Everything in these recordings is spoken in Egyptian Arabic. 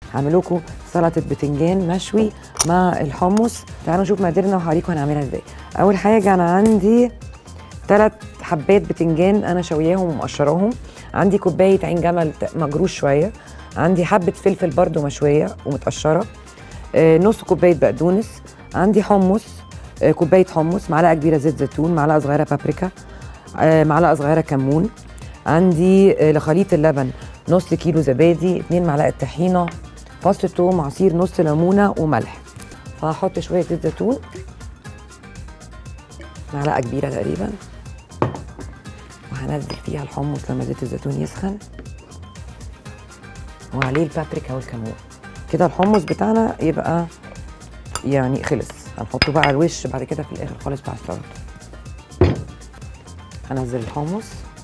هعمل لكم سلطه بتنجان مشوي مع الحمص تعالوا نشوف مقاديرنا وهوريكم هنعملها ازاي اول حاجه انا عندي ثلاث حبات بتنجان انا شوياهم ومقشراهم عندي كوبايه عين جمل مجروش شويه عندي حبه فلفل برده مشويه ومتقشره آه، نص كوبايه بقدونس عندي حمص آه، كوبايه حمص معلقه كبيره زيت زيتون معلقه صغيره بابريكا آه، معلقه صغيره كمون عندي آه، لخليط اللبن نص كيلو زبادي 2 معلقه طحينه فص ثوم عصير نص ليمونه وملح فهحط شويه زيت زيتون معلقه كبيره تقريبا وهنزل فيها الحمص لما زيت الزيتون يسخن وعليه البابريكا والكمون كده الحمص بتاعنا يبقى يعني خلص هنحطه بقى على الوش بعد كده في الاخر خالص بتاع السلطه هنزل الحمص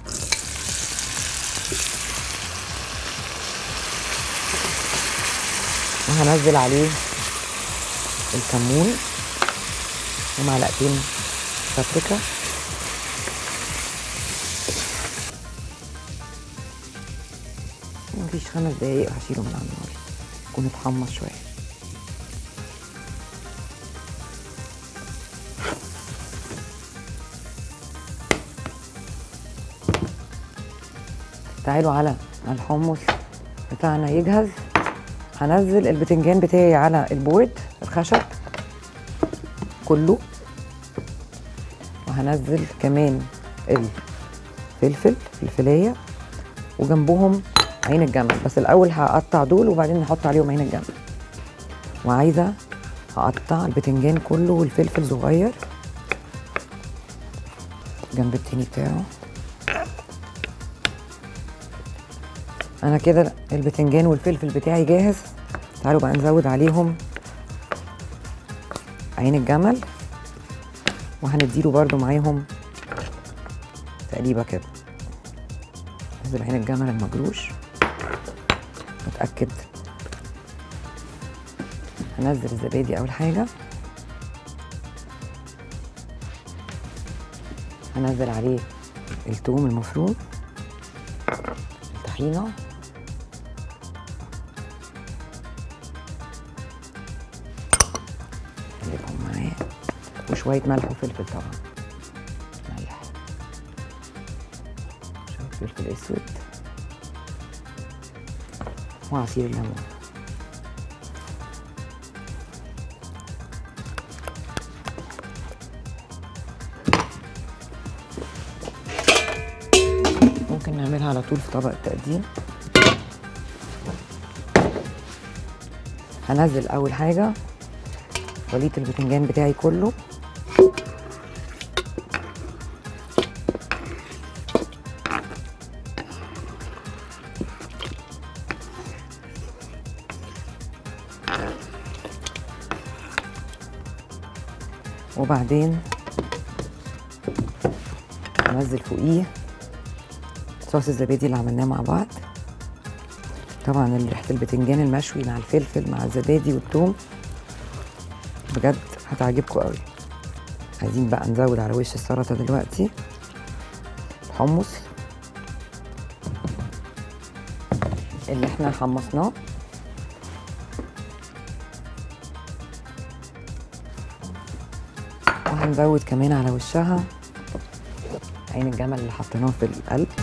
وهنزل عليه الكمون ومعلقتين بابريكا مفيش خمس دقايق هشيله من على النار يكون اتحمص شويه تعالوا على ما الحمص بتاعنا يجهز هنزل البتنجان بتاعي على البورد الخشب كله وهنزل كمان الفلفل الفلفليه وجنبهم عين الجمل بس الاول هقطع دول وبعدين نحط عليهم عين الجمل وعايزه هقطع البتنجان كله والفلفل صغير جنب التاني بتاعه انا كده البتنجان والفلفل بتاعي جاهز تعالوا بقى نزود عليهم عين الجمل وهنديله برده معاهم تقليبه كده نزل عين الجمل المجروش متأكد هنزل الزبادي أول حاجة هنزل عليه الثوم المفروم الطحينة نقلبهم معاه وشوية ملح وفلفل طبعا ملح شوية فلفل أسود وعصير الليمون ممكن نعملها على طول في طبق التقديم هنزل اول حاجه خليط البتنجان بتاعي كله وبعدين انزل فوقيه صوص الزبادي اللي عملناه مع بعض طبعا ريحه البتنجان المشوي مع الفلفل مع الزبادي والثوم بجد هتعجبكم قوي عايزين بقى نزود على وش السلطه دلوقتي حمص اللي احنا حمصناه وهنزود كمان على وشها عين الجمل اللي حطيناه في القلب